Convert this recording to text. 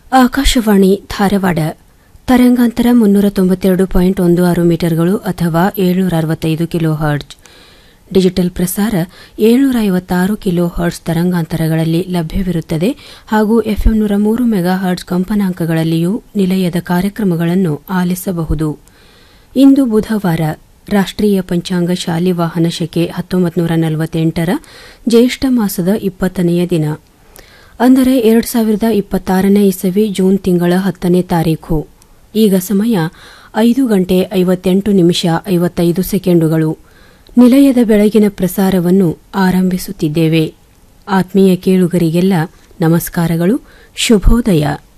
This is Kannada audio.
ಆಕಾಶವಾಣಿ ಧಾರವಾಡ ತರಂಗಾಂತರ ಮುನ್ನೂರ ತೊಂಬತ್ತೆರಡು ಪಾಯಿಂಟ್ ಒಂದು ಆರು ಮೀಟರ್ಗಳು ಅಥವಾ ಏಳ್ನೂರ ಅರವತ್ತೈದು ಕಿಲೋ ಹರ್ಟ್ಜ್ ಡಿಜಿಟಲ್ ಪ್ರಸಾರ ಏಳ್ನೂರ ಐವತ್ತಾರು ಕಿಲೋ ಹರ್ಟ್ಸ್ ತರಂಗಾಂತರಗಳಲ್ಲಿ ಲಭ್ಯವಿರುತ್ತದೆ ಹಾಗೂ ಎಫ್ಎಂ ನೂರ ಮೂರು ಮೆಗಾ ಹರ್ಟ್ಸ್ ಕಂಪನಾಂಕಗಳಲ್ಲಿಯೂ ನಿಲಯದ ಕಾರ್ಯಕ್ರಮಗಳನ್ನು ಆಲಿಸಬಹುದು ಇಂದು ಬುಧವಾರ ರಾಷ್ಟ್ರೀಯ ಪಂಚಾಂಗ ಶಾಲಿವಾಹನ ಶಕೆ ಹತ್ತೊಂಬತ್ತು ನೂರ ನಲವತ್ತೆಂಟರ ಜ್ಯೇಷ್ಠ ಮಾಸದ ಇಪ್ಪತ್ತನೆಯ ದಿನ ಅಂದರೆ ಎರಡು ಸಾವಿರದ ಇಪ್ಪತ್ತಾರನೇ ಇಸವಿ ಜೂನ್ ತಿಂಗಳ ಹತ್ತನೇ ತಾರೀಖು ಈಗ ಸಮಯ ಐದು ಗಂಟೆ ಐವತ್ತೆಂಟು ನಿಮಿಷ ಐವತ್ತೈದು ಸೆಕೆಂಡುಗಳು ನಿಲಯದ ಬೆಳಗಿನ ಪ್ರಸಾರವನ್ನು ಆರಂಭಿಸುತ್ತಿದ್ದೇವೆ ಆತ್ಮೀಯ ಕೇಳುಗರಿಗೆಲ್ಲ ನಮಸ್ಕಾರಗಳು ಶುಭೋದಯ